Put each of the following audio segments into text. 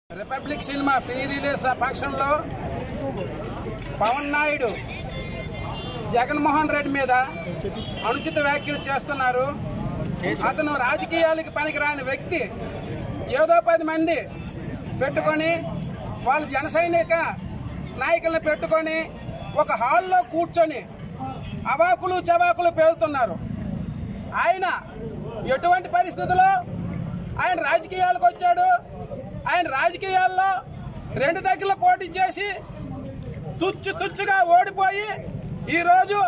republic cinema pre release ఫంక్షన్లో పవన్ నాయుడు జగన్మోహన్ రెడ్డి మీద అనుచిత వ్యాఖ్యలు చేస్తున్నారు అతను రాజకీయాలకి పనికిరాని వ్యక్తి ఏదో పది మంది పెట్టుకొని వాళ్ళు జన సైనిక నాయకులను పెట్టుకొని ఒక హాల్లో కూర్చొని అవాకులు చవాకులు పేలుతున్నారు ఆయన ఎటువంటి పరిస్థితుల్లో ఆయన రాజకీయాలకు వచ్చాడు ఆయన రాజకీయాల్లో రెండు దగ్గర పోటీ చేసి తుచ్చు తుచ్చుగా ఓడిపోయి ఈరోజు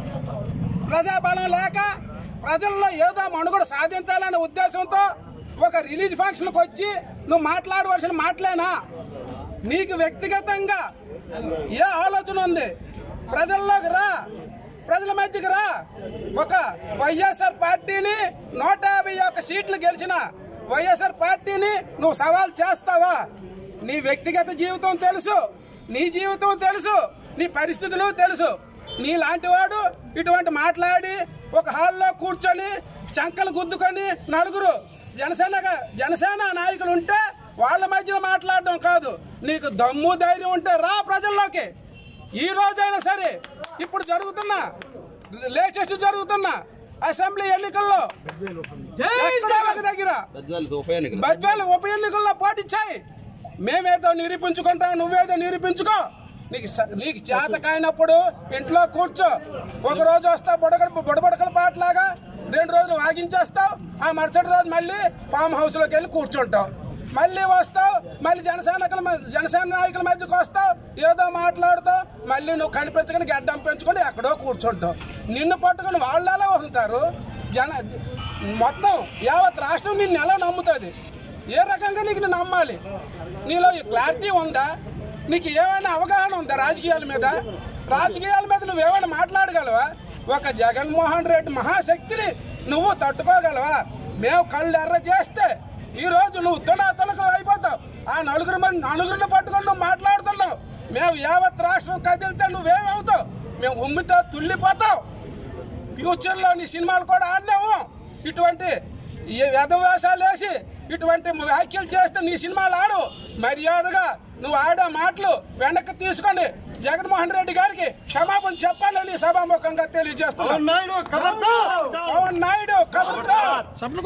ప్రజాబలం లేక ప్రజల్లో ఏదో మనుగడ సాధించాలనే ఉద్దేశంతో ఒక రిలీజ్ ఫంక్షన్కి వచ్చి నువ్వు మాట్లాడవలసిన మాటలేనా నీకు వ్యక్తిగతంగా ఏ ఆలోచన ఉంది ప్రజల్లోకి రా ప్రజల మధ్యకి రా ఒక వైఎస్ఆర్ పార్టీని నూట యాభై ఒక్క సీట్లు గెలిచిన వైఎస్ఆర్ పార్టీని నువ్వు సవాల్ చేస్తావా నీ వ్యక్తిగత జీవితం తెలుసు నీ జీవితం తెలుసు నీ పరిస్థితులు తెలుసు నీలాంటి వాడు ఇటువంటి మాట్లాడి ఒక హాల్లో కూర్చొని చంకలు గుద్దుకొని నలుగురు జనసేన జనసేన నాయకులు ఉంటే వాళ్ళ మధ్యన మాట్లాడడం కాదు నీకు దమ్ము ధైర్యం ఉంటే రా ప్రజల్లోకి ఈ రోజైనా సరే ఇప్పుడు జరుగుతున్న లేటెస్ట్ జరుగుతున్న అసెంబ్లీ ఎన్నికల్లో ఎక్కడో ఒక దగ్గర బద్వేలు ఉప ఎన్నికలు బద్వేలు ఉప ఎన్నికల్లో పోటీ చేయి మేమేదో నిరూపించుకుంటాం నువ్వేదో నిరూపించుకో నీకు స- నీకు చేత కాయినప్పుడు ఇంట్లో కూర్చో ఒక రోజు వస్తావు బుడగడ బుడబడకల పాటలాగా రెండు రోజులు వాగించేస్తావు ఆ మరుసటి రోజు మళ్ళీ ఫామ్ హౌస్లోకి వెళ్ళి కూర్చుంటావు మళ్ళీ వస్తావు మళ్ళీ జనసేనకుల మ- జనసేన నాయకుల మధ్యకి వస్తావు ఏదో మాట్లాడుతావు మళ్ళీ నువ్వు కనిపించకుండా గడ్డం పెంచుకొని ఎక్కడో కూర్చుంటావు నిన్ను పట్టుకొని వాళ్ళు ఎలా ఉంటారు జన మొత్తం యావత్ రాష్ట్రం నిన్ను ఎలా నమ్ముతుంది ఏ రకంగా నీకు నేను నమ్మాలి నీలో ఈ క్లారిటీ ఉందా నీకు ఏమైనా అవగాహన ఉందా రాజకీయాల మీద రాజకీయాల మీద నువ్వేమైనా మాట్లాడగలవా ఒక జగన్మోహన్ రెడ్డి మహాశక్తిని నువ్వు తట్టుకోగలవా మేము కళ్ళు ఎర్ర చేస్తే ఈ రోజు నువ్వు తునా తునకలు అయిపోతావు ఆ నలుగురు మంది నలుగురిని పట్టుకొని నువ్వు మాట్లాడుతున్నావు మేము యావత్ రాష్ట్రం కదిలితే నువ్వేమవుతావు మేము ఉమ్మితో తుల్లిపోతావు ఫ్యూచర్లో నీ సినిమాలు కూడా ఆడినాము ఇటువంటి ఈ వ్యధవేషాలు వేసి ఇటువంటి వ్యాఖ్యలు చేస్తే నీ సినిమాలు ఆడు మర్యాదగా నువ్వు ఆడే మాటలు వెనక్కి తీసుకొని జగన్మోహన్ రెడ్డి గారికి క్షమాపణ చెప్పాలని సభాముఖంగా తెలియజేస్తున్నాను పవన్ నాయుడు ఖబర్దార్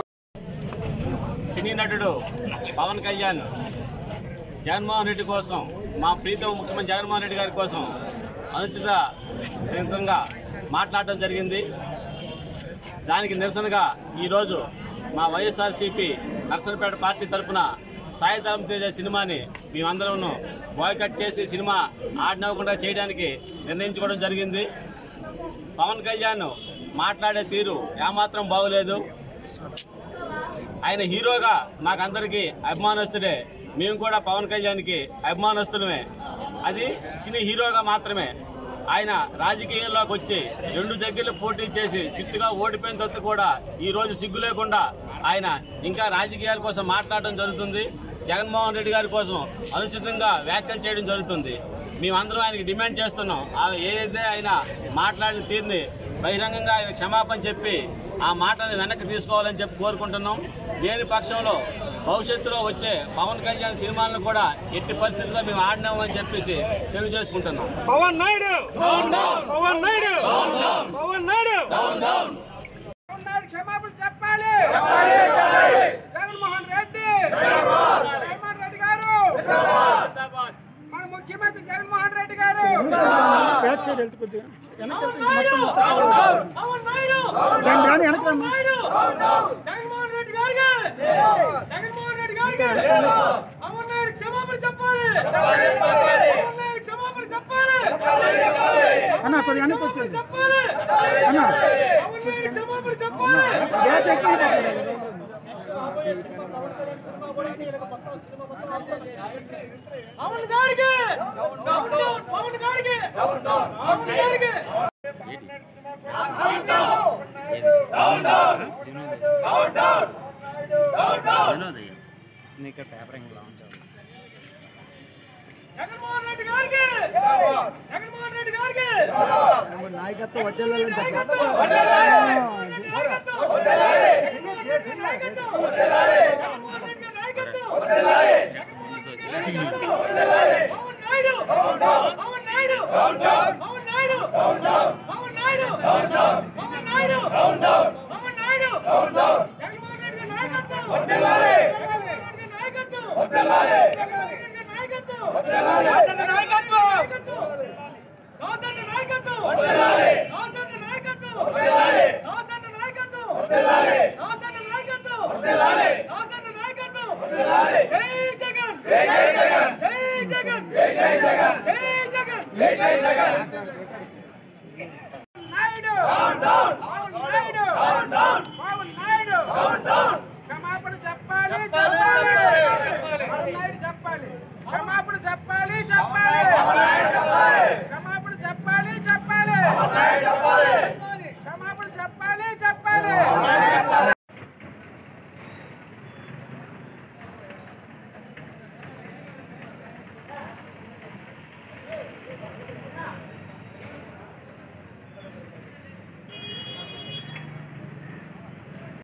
సినీ నటుడు పవన్ కళ్యాణ్ జగన్మోహన్ రెడ్డి కోసం మా ప్రీతం ముఖ్యమంత్రి జగన్మోహన్ రెడ్డి గారి కోసం అనుచిత విధంగా మాట్లాడటం జరిగింది దానికి నిరసనగా ఈరోజు మా వైఎస్ఆర్సీపీ నర్సనపేట పార్టీ తరపున సాయిధరం తేజ సినిమాని మేమందరం బాయ్కట్ చేసి సినిమా ఆడినవ్వకుండా చేయడానికి నిర్ణయించుకోవడం జరిగింది పవన్ కళ్యాణ్ మాట్లాడే తీరు ఏమాత్రం బాగోలేదు ఆయన హీరోగా మాకందరికి అభిమానస్తుడే మేము కూడా పవన్ కళ్యాణ్కి అభిమానస్తులమే అది సినీ హీరోగా మాత్రమే ఆయన రాజకీయాల్లోకి వచ్చి రెండు దగ్గరలు పోటీ చేసి చిత్తుగా ఓడిపోయిన తర్వాత కూడా ఈ రోజు సిగ్గు లేకుండా ఆయన ఇంకా రాజకీయాల కోసం మాట్లాడడం జరుగుతుంది జగన్మోహన్ రెడ్డి గారి కోసం అనుచితంగా వ్యాఖ్యలు చేయడం జరుగుతుంది మేమందరం ఆయనకి డిమాండ్ చేస్తున్నాం ఆ ఏదైతే ఆయన మాట్లాడిన తీరుని బహిరంగంగా ఆయన క్షమాపణ చెప్పి ఆ మాటని వెనక్కి తీసుకోవాలని చెప్పి కోరుకుంటున్నాం లేని పక్షంలో భవిష్యత్తులో వచ్చే పవన్ కళ్యాణ్ సినిమాలను కూడా ఎట్టి పరిస్థితుల్లో మేము ఆడినామని చెప్పేసి తెలియజేసుకుంటున్నాం పవన్ నాయుడు పవన్ నాయుడు పవన్ నాయుడు పవన్ నాయుడు క్షమాపణ చెప్పాలి జగన్మోహన్ రెడ్డి జగన్మోహన్ రెడ్డి గారు మన ముఖ్యమంత్రి జగన్మోహన్ రెడ్డి గారు జగన్మోహన్ రెడ్డి గారికి జగన్మోహన్ రెడ్డి గారికి పవన్ నాయుడు క్షమాపణ చెప్పాలి పవన్ నాయుడు క్షమాపణ చెప్పాలి అన్న కొద్దిగా చెప్పాలి పవన్ నాయుడు క్షమాపణ చెప్పాలి పవన్ గారికి పవన్ గారికి పవన్ గారికి జగన్మోహన్ రెడ్డి గారికి జగన్మోహన్ రెడ్డి గారికి నాయకత్వం వడ్డేళ్ళ నాయకత్వం జగన్మోహన్ రెడ్డి నాయకత్వం జగన్మోహన్ రెడ్డి నాయకత్వం జగన్మోహన్ రెడ్డి నాయకత్వం జగన్మోహన్ రెడ్డి నాయకత్వం పవన్ నాయుడు పవన్ నాయుడు పవన్ నాయుడు పవన్ నాయుడు పవన్ నాయుడు పవన్ నాయుడు జగన్మోహన్ రెడ్డి గారి నాయకత్వం జగన్మోహన్ రెడ్డి గారి నాయకత్వం జగన్మోహన్ రెడ్డి గారి నాయకత్వం దాసన్న నాయకత్వం దాసన్న నాయకత్వం దాసన్న నాయకత్వం దాసన్న నాయకత్వం దాసన్న నాయకత్వం దాసన్న నాయకత్వం జై జగన్ జై జగన్ జై జగన్ జై జగన్ జై జగన్ జై జగన్ నాయుడు పవన్ నాయుడు పవన్ నాయుడు క్షమాపణ చెప్పాలి చెప్పాలి పవన్ నాయుడు చెప్పాలి క్షమాపణ చెప్పాలి